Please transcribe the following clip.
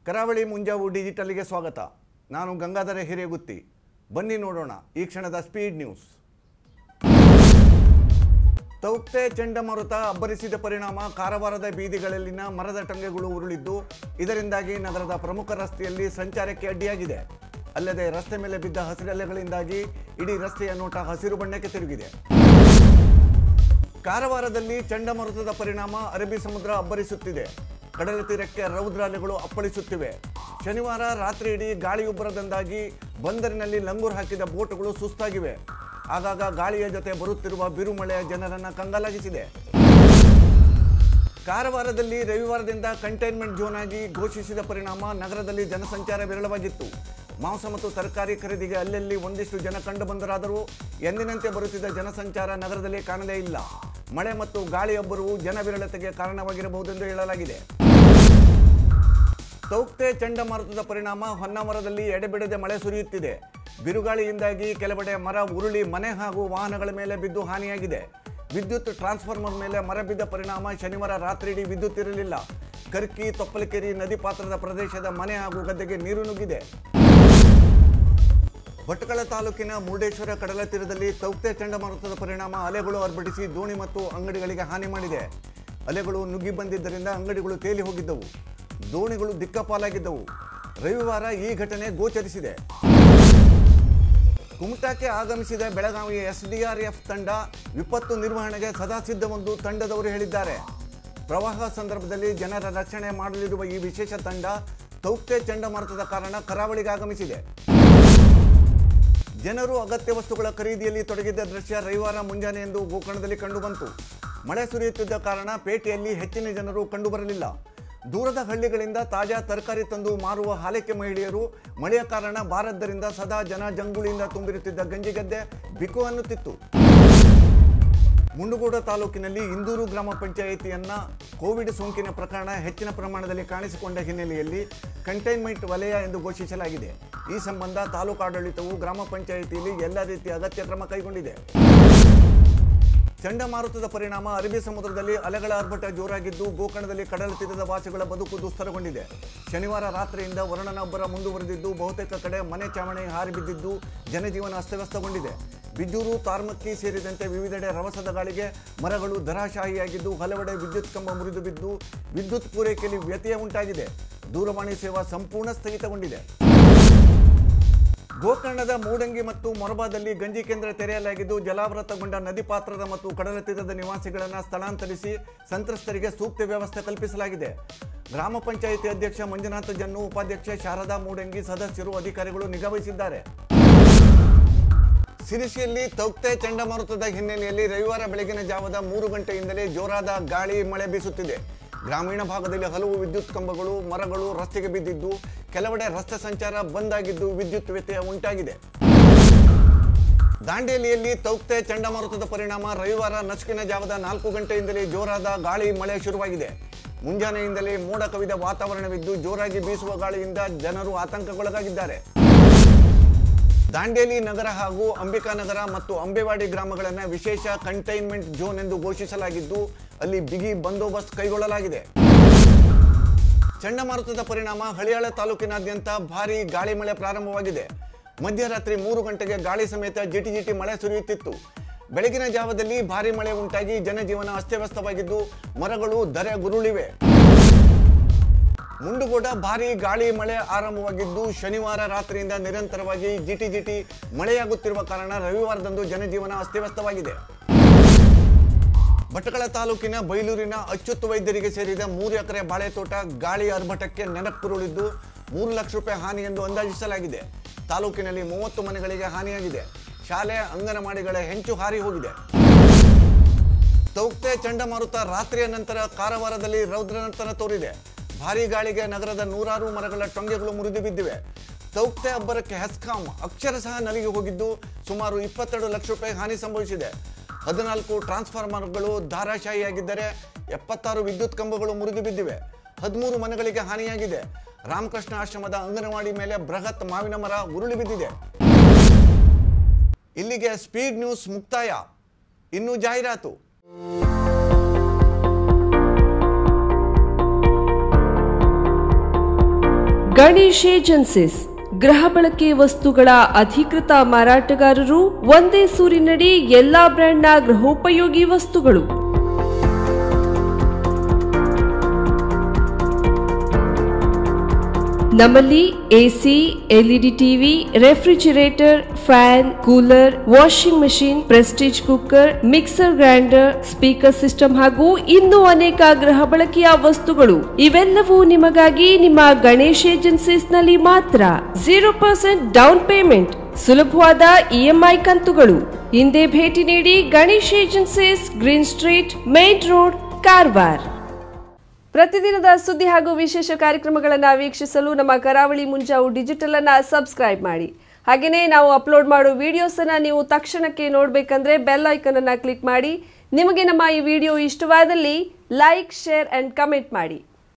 ಕರಾವಳಿ ಮುಂಜಾವು ಡಿಜಿಟಲ್ಗೆ ಸ್ವಾಗತ ನಾನು ಗಂಗಾಧರ ಹಿರೇಗುತ್ತಿ ಬನ್ನಿ ನೋಡೋಣ ಈ ಕ್ಷಣದ ಸ್ಪೀಡ್ ನ್ಯೂಸ್ ತೌಕ್ತೆ ಚಂಡಮಾರುತ ಅಬ್ಬರಿಸಿದ ಪರಿಣಾಮ ಕಾರವಾರದ ಬೀದಿಗಳಲ್ಲಿನ ಮರದ ಟೊಂಗೆಗಳು ಉರುಳಿದ್ದು ಇದರಿಂದಾಗಿ ನಗರದ ಪ್ರಮುಖ ರಸ್ತೆಯಲ್ಲಿ ಸಂಚಾರಕ್ಕೆ ಅಡ್ಡಿಯಾಗಿದೆ ಅಲ್ಲದೆ ರಸ್ತೆ ಮೇಲೆ ಬಿದ್ದ ಹಸಿರೆಲೆಗಳಿಂದಾಗಿ ಇಡೀ ರಸ್ತೆಯ ನೋಟ ಹಸಿರು ಬಣ್ಣಕ್ಕೆ ತಿರುಗಿದೆ ಕಾರವಾರದಲ್ಲಿ ಚಂಡಮಾರುತದ ಪರಿಣಾಮ ಅರಬ್ಬಿ ಸಮುದ್ರ ಅಬ್ಬರಿಸುತ್ತಿದೆ ಕಡಲ ತೀರಕ್ಕೆ ರೌದ್ರಾಲೆಗಳು ಅಪ್ಪಳಿಸುತ್ತಿವೆ ಶನಿವಾರ ರಾತ್ರಿ ಇಡೀ ಗಾಳಿಯುಬ್ಬರದಿಂದಾಗಿ ಬಂದರಿನಲ್ಲಿ ಲಂಗೂರು ಹಾಕಿದ ಬೋಟುಗಳು ಸುಸ್ತಾಗಿವೆ ಆಗಾಗ ಗಾಳಿಯ ಜೊತೆ ಬರುತ್ತಿರುವ ಬಿರುಮಳೆ ಜನರನ್ನ ಕಂಗಾಲಾಗಿಸಿದೆ ಕಾರವಾರದಲ್ಲಿ ರವಿವಾರದಿಂದ ಕಂಟೈನ್ಮೆಂಟ್ ಝೋನ್ ಆಗಿ ಘೋಷಿಸಿದ ಪರಿಣಾಮ ನಗರದಲ್ಲಿ ಜನಸಂಚಾರ ವಿರಳವಾಗಿತ್ತು ಮಾಂಸ ಮತ್ತು ತರಕಾರಿ ಖರೀದಿಗೆ ಅಲ್ಲಲ್ಲಿ ಒಂದಿಷ್ಟು ಜನ ಕಂಡು ಬಂದರಾದರೂ ಎಂದಿನಂತೆ ಬರುತ್ತಿದ್ದ ಜನಸಂಚಾರ ನಗರದಲ್ಲಿ ಕಾಣಲೇ ಇಲ್ಲ ಮಳೆ ಮತ್ತು ಗಾಳಿ ಅಬ್ಬರವು ಜನವಿರಳತೆಗೆ ಕಾರಣವಾಗಿರಬಹುದೆಂದು ಹೇಳಲಾಗಿದೆ ತೌಕ್ತೆ ಚಂಡಮಾರುತದ ಪರಿಣಾಮ ಹೊನ್ನಾವರದಲ್ಲಿ ಎಡೆಬಿಡದೆ ಮಳೆ ಸುರಿಯುತ್ತಿದೆ ಬಿರುಗಾಳಿಯಿಂದಾಗಿ ಕೆಲವೆಡೆ ಮರ ಉರುಳಿ ಮನೆ ಹಾಗೂ ವಾಹನಗಳ ಮೇಲೆ ಬಿದ್ದು ಹಾನಿಯಾಗಿದೆ ವಿದ್ಯುತ್ ಟ್ರಾನ್ಸ್ಫಾರ್ಮರ್ ಮೇಲೆ ಮರ ಬಿದ್ದ ಪರಿಣಾಮ ಶನಿವಾರ ರಾತ್ರಿ ಇಡೀ ವಿದ್ಯುತ್ ಇರಲಿಲ್ಲ ಕರ್ಕಿ ತೊಪ್ಪಲಕೆರೆ ನದಿ ಪಾತ್ರದ ಪ್ರದೇಶದ ಮನೆ ಹಾಗೂ ಗದ್ದೆಗೆ ನೀರು ನುಗ್ಗಿದೆ ಭಟ್ಕಳ ತಾಲೂಕಿನ ಮುರುಡೇಶ್ವರ ಕಡಲ ತೀರದಲ್ಲಿ ತೌಕ್ತೆ ಚಂಡಮಾರುತದ ಪರಿಣಾಮ ಅಲೆಗಳು ಅರ್ಭಟಿಸಿ ದೋಣಿ ಮತ್ತು ಅಂಗಡಿಗಳಿಗೆ ಹಾನಿ ಮಾಡಿದೆ ಅಲೆಗಳು ನುಗ್ಗಿ ಬಂದಿದ್ದರಿಂದ ಅಂಗಡಿಗಳು ತೇಲಿ ಹೋಗಿದ್ದವು ದೋಣಿಗಳು ದಿಕ್ಕಪಾಲಾಗಿದ್ದವು ರವಿವಾರ ಈ ಘಟನೆ ಗೋಚರಿಸಿದೆ ಕುಮಟಾಕ್ಕೆ ಆಗಮಿಸಿದ ಬೆಳಗಾವಿ ಎಸ್ಡಿಆರ್ಎಫ್ ತಂಡ ವಿಪತ್ತು ನಿರ್ವಹಣೆಗೆ ಸದಾ ಸಿದ್ಧವೆಂದು ತಂಡದವರು ಹೇಳಿದ್ದಾರೆ ಪ್ರವಾಹ ಸಂದರ್ಭದಲ್ಲಿ ಜನರ ರಕ್ಷಣೆ ಮಾಡಲಿರುವ ಈ ವಿಶೇಷ ತಂಡ ತೌಕ್ತೆ ಚಂಡಮಾರುತದ ಕಾರಣ ಕರಾವಳಿಗೆ ಆಗಮಿಸಿದೆ ಜನರು ಅಗತ್ಯ ವಸ್ತುಗಳ ಖರೀದಿಯಲ್ಲಿ ತೊಡಗಿದ್ದ ದೃಶ್ಯ ರವಿವಾರ ಮುಂಜಾನೆಯಂದು ಗೋಕರ್ಣದಲ್ಲಿ ಕಂಡುಬಂತು ಮಳೆ ಸುರಿಯುತ್ತಿದ್ದ ಕಾರಣ ಪೇಟೆಯಲ್ಲಿ ಹೆಚ್ಚಿನ ಜನರು ಕಂಡುಬರಲಿಲ್ಲ ದೂರದ ಹಳ್ಳಿಗಳಿಂದ ತಾಜಾ ತರಕಾರಿ ತಂದು ಮಾರುವ ಹಾಲೈಕೆ ಮಹಿಳೆಯರು ಮಳೆಯ ಕಾರಣ ಬಾರದ್ದರಿಂದ ಸದಾ ಜನ ಜಂಗುಳಿಯಿಂದ ತುಂಬಿರುತ್ತಿದ್ದ ಗಂಜಿಗದ್ದೆ ಬಿಕು ಅನ್ನುತ್ತಿತ್ತು ಮುಂಡಗೋಡ ತಾಲೂಕಿನಲ್ಲಿ ಇಂದೂರು ಗ್ರಾಮ ಪಂಚಾಯಿತಿಯನ್ನ ಕೋವಿಡ್ ಸೋಂಕಿನ ಪ್ರಕರಣ ಹೆಚ್ಚಿನ ಪ್ರಮಾಣದಲ್ಲಿ ಕಾಣಿಸಿಕೊಂಡ ಹಿನ್ನೆಲೆಯಲ್ಲಿ ಕಂಟೈನ್ಮೆಂಟ್ ವಲಯ ಎಂದು ಘೋಷಿಸಲಾಗಿದೆ ಈ ಸಂಬಂಧ ತಾಲೂಕು ಆಡಳಿತವು ಗ್ರಾಮ ಪಂಚಾಯಿತಿಯಲ್ಲಿ ಎಲ್ಲ ರೀತಿಯ ಅಗತ್ಯ ಕ್ರಮ ಕೈಗೊಂಡಿದೆ ಚಂಡಮಾರುತದ ಪರಿಣಾಮ ಅರಬ್ಬಿ ಸಮುದ್ರದಲ್ಲಿ ಅಲೆಗಳ ಆರ್ಭಟ ಜೋರಾಗಿದ್ದು ಗೋಕರ್ಣದಲ್ಲಿ ಕಡಲ ತೀರದ ವಾಸಿಗಳ ಬದುಕು ದುಸ್ತರಗೊಂಡಿದೆ ಶನಿವಾರ ರಾತ್ರಿಯಿಂದ ವರುಣನೊಬ್ಬರ ಮುಂದುವರೆದಿದ್ದು ಬಹುತೇಕ ಕಡೆ ಮನೆ ಚಾವಣಿ ಹಾರಿ ಬಿದ್ದಿದ್ದು ಜನಜೀವನ ಅಸ್ತವ್ಯಸ್ತಗೊಂಡಿದೆ ಬಿಜೂರು ತಾರ್ಮಕ್ಕಿ ಸೇರಿದಂತೆ ವಿವಿಧೆಡೆ ರಭಸದ ಗಾಳಿಗೆ ಮರಗಳು ಧರಾಶಾಹಿಯಾಗಿದ್ದು ಹಲವೆಡೆ ವಿದ್ಯುತ್ ಕಂಬ ಮುರಿದು ಬಿದ್ದು ವಿದ್ಯುತ್ ಪೂರೈಕೆಯಲ್ಲಿ ವ್ಯತ್ಯಯ ಉಂಟಾಗಿದೆ ದೂರವಾಣಿ ಸೇವಾ ಸಂಪೂರ್ಣ ಸ್ಥಗಿತಗೊಂಡಿದೆ ಗೋಕರ್ಣದ ಮೂಡಂಗಿ ಮತ್ತು ಮೊರಬಾದಲ್ಲಿ ಗಂಜಿ ಕೇಂದ್ರ ತೆರೆಯಲಾಗಿದ್ದು ಜಲಾವೃತಗೊಂಡ ನದಿ ಪಾತ್ರದ ಮತ್ತು ಕಡಲ ತೀರದ ನಿವಾಸಿಗಳನ್ನು ಸ್ಥಳಾಂತರಿಸಿ ಸಂತ್ರಸ್ತರಿಗೆ ಸೂಕ್ತ ವ್ಯವಸ್ಥೆ ಕಲ್ಪಿಸಲಾಗಿದೆ ಗ್ರಾಮ ಪಂಚಾಯಿತಿ ಅಧ್ಯಕ್ಷ ಮಂಜುನಾಥ ಜನ್ನು ಉಪಾಧ್ಯಕ್ಷೆ ಶಾರದಾ ಮೂಡಂಗಿ ಸದಸ್ಯರು ಅಧಿಕಾರಿಗಳು ನಿಗಾವಹಿಸಿದ್ದಾರೆ ಸಿರಿಸಿಯಲ್ಲಿ ತೌಕ್ತೆ ಚಂಡಮಾರುತದ ಹಿನ್ನೆಲೆಯಲ್ಲಿ ರವಿವಾರ ಬೆಳಗಿನ ಜಾವದ ಮೂರು ಗಂಟೆಯಿಂದಲೇ ಜೋರಾದ ಗಾಳಿ ಮಳೆ ಬೀಸುತ್ತಿದೆ ಗ್ರಾಮೀಣ ಭಾಗದಲ್ಲಿ ಹಲವು ವಿದ್ಯುತ್ ಕಂಬಗಳು ಮರಗಳು ರಸ್ತೆಗೆ ಬಿದ್ದಿದ್ದು ಕೆಲವೆಡೆ ರಸ್ತೆ ಸಂಚಾರ ಬಂದ್ ಆಗಿದ್ದು ವಿದ್ಯುತ್ ವ್ಯತ್ಯಯ ಉಂಟಾಗಿದೆ ದಾಂಡೇಲಿಯಲ್ಲಿ ತೌಕ್ತೆ ಚಂಡಮಾರುತದ ಪರಿಣಾಮ ರವಿವಾರ ನಸುಕಿನ ಜಾವದ ನಾಲ್ಕು ಗಂಟೆಯಿಂದಲೇ ಜೋರಾದ ಗಾಳಿ ಮಳೆ ಶುರುವಾಗಿದೆ ಮುಂಜಾನೆಯಿಂದಲೇ ಮೋಡ ಕವಿದ ವಾತಾವರಣವಿದ್ದು ಜೋರಾಗಿ ಬೀಸುವ ಗಾಳಿಯಿಂದ ಜನರು ಆತಂಕಕ್ಕೊಳಗಾಗಿದ್ದಾರೆ ದಾಂಡೇಲಿ ನಗರ ಹಾಗೂ ಅಂಬಿಕಾನಗರ ಮತ್ತು ಅಂಬೇವಾಡಿ ಗ್ರಾಮಗಳನ್ನು ವಿಶೇಷ ಕಂಟೈನ್ಮೆಂಟ್ ಝೋನ್ ಎಂದು ಘೋಷಿಸಲಾಗಿದ್ದು ಅಲ್ಲಿ ಬಿಗಿ ಬಂದೋಬಸ್ತ್ ಕೈಗೊಳ್ಳಲಾಗಿದೆ ಚಂಡಮಾರುತದ ಪರಿಣಾಮ ಹಳಿಯಾಳ ತಾಲೂಕಿನಾದ್ಯಂತ ಭಾರೀ ಗಾಳಿ ಮಳೆ ಪ್ರಾರಂಭವಾಗಿದೆ ಮಧ್ಯರಾತ್ರಿ ಮೂರು ಗಂಟೆಗೆ ಗಾಳಿ ಸಮೇತ ಜಿಟಿ ಜಿಟಿ ಮಳೆ ಸುರಿಯುತ್ತಿತ್ತು ಬೆಳಗಿನ ಜಾವದಲ್ಲಿ ಭಾರೀ ಮಳೆ ಉಂಟಾಗಿ ಜನಜೀವನ ಅಸ್ತವ್ಯಸ್ತವಾಗಿದ್ದು ಮರಗಳು ಧರೆ ಗುರುಳಿವೆ ಮುಂಡುಗೋಡ ಭಾರೀ ಗಾಳಿ ಮಳೆ ಆರಂಭವಾಗಿದ್ದು ಶನಿವಾರ ರಾತ್ರಿಯಿಂದ ನಿರಂತರವಾಗಿ ಜಿಟಿ ಜಿಟಿ ಮಳೆಯಾಗುತ್ತಿರುವ ಕಾರಣ ರವಿವಾರದಂದು ಜನಜೀವನ ಅಸ್ತವ್ಯಸ್ತವಾಗಿದೆ ಭಟ್ಕಳ ತಾಲೂಕಿನ ಬೈಲೂರಿನ ಅಚ್ಚುತ್ತು ವೈದ್ಯರಿಗೆ ಸೇರಿದ ಮೂರು ಎಕರೆ ಬಾಳೆ ತೋಟ ಗಾಳಿ ಅರ್ಭಟಕ್ಕೆ ನೆನಪುರುಳಿದ್ದು ಮೂರು ಲಕ್ಷ ರೂಪಾಯಿ ಹಾನಿ ಎಂದು ಅಂದಾಜಿಸಲಾಗಿದೆ ತಾಲೂಕಿನಲ್ಲಿ ಮೂವತ್ತು ಮನೆಗಳಿಗೆ ಹಾನಿಯಾಗಿದೆ ಶಾಲೆ ಅಂಗನವಾಡಿಗಳ ಹೆಂಚು ಹಾರಿ ಹೋಗಿದೆ ತೌಕ್ತೆ ಚಂಡಮಾರುತ ರಾತ್ರಿಯ ನಂತರ ಕಾರವಾರದಲ್ಲಿ ರೌದ್ರನರ್ತನ ತೋರಿದೆ ಭಾರೀ ಗಾಳಿಗೆ ನಗರದ ನೂರಾರು ಮರಗಳ ಟೊಂಗೆಗಳು ಮುರಿದು ಬಿದ್ದಿವೆ ತೌಕ್ತೆ ಅಬ್ಬರಕ್ಕೆ ಹೆಸ್ಕಾಂ ಅಕ್ಷರಶಃ ನಲಿಗೆ ಹೋಗಿದ್ದು ಸುಮಾರು ಇಪ್ಪತ್ತೆರಡು ಲಕ್ಷ ರೂಪಾಯಿ ಹಾನಿ ಸಂಭವಿಸಿದೆ ಹದಿನಾಲ್ಕು ಟ್ರಾನ್ಸ್ಫಾರ್ಮರ್ಗಳು ಧಾರಾಶಾಹಿಯಾಗಿದ್ದರೆ ಎಪ್ಪತ್ತಾರು ವಿದ್ಯುತ್ ಕಂಬಗಳು ಮುರಿದು ಬಿದ್ದಿವೆ ಹದಿಮೂರು ಮನೆಗಳಿಗೆ ಹಾನಿಯಾಗಿದೆ ರಾಮಕೃಷ್ಣ ಆಶ್ರಮದ ಅಂಗನವಾಡಿ ಮೇಲೆ ಬೃಹತ್ ಮಾವಿನ ಮರ ಉರುಳಿ ಬಿದ್ದಿದೆ ಇಲ್ಲಿಗೆ ಸ್ಪೀಡ್ ನ್ಯೂಸ್ ಮುಕ್ತಾಯ ಇನ್ನು ಜಾಹೀರಾತು ಗಣೇಶ್ ಏಜೆನ್ಸೀಸ್ ಗೃಹ ಬಳಕೆ ವಸ್ತುಗಳ ಅಧಿಕೃತ ಮಾರಾಟಗಾರರು ಒಂದೇ ಸೂರಿನಡಿ ಎಲ್ಲಾ ಬ್ರ್ಯಾಂಡ್ನ ಗೃಹೋಪಯೋಗಿ ವಸ್ತುಗಳು ನಮ್ಮಲ್ಲಿ AC LED TV refrigerator fan cooler washing machine Prestige cooker mixer grinder speaker system ಹಾಗೂ ಇನ್ನೂ ಅನೇಕ ಗೃಹ ಬಳಕೆಯ ವಸ್ತುಗಳು ಇವೆಲ್ಲವೂ ನಿಮಗಾಗಿ ನಿಮ್ಮ ಗಣೇಶ್ ಏಜೆನ್ಸೀಸ್ ನಲ್ಲಿ ಮಾತ್ರ ಜೀರೋ ಪರ್ಸೆಂಟ್ ಡೌನ್ ಪೇಮೆಂಟ್ ಸುಲಭವಾದ ಇಎಂಐ ಕಂತುಗಳು ಹಿಂದೆ ಭೇಟಿ ನೀಡಿ Ganesh agencies green street main road Karwar ಪ್ರತಿದಿನದ ಸುದ್ದಿ ಹಾಗೂ ವಿಶೇಷ ಕಾರ್ಯಕ್ರಮಗಳನ್ನು ವೀಕ್ಷಿಸಲು ನಮ್ಮ ಕರಾವಳಿ ಮುಂಜಾವು ಡಿಜಿಟಲ್ ಅನ್ನ ಸಬ್ಸ್ಕ್ರೈಬ್ ಮಾಡಿ ಹಾಗೆಯೇ ನಾವು ಅಪ್ಲೋಡ್ ಮಾಡೋ ವಿಡಿಯೋಸ್ ಅನ್ನ ನೀವು ತಕ್ಷಣಕ್ಕೆ ನೋಡಬೇಕಂದ್ರೆ ಬೆಲ್ ಐಕನ್ ಅನ್ನ ಕ್ಲಿಕ್ ಮಾಡಿ ನಿಮಗೆ ನಮ್ಮ ಈ ವಿಡಿಯೋ ಇಷ್ಟವಾದಲ್ಲಿ ಲೈಕ್ ಶೇರ್ ಅಂಡ್ ಕಮೆಂಟ್ ಮಾಡಿ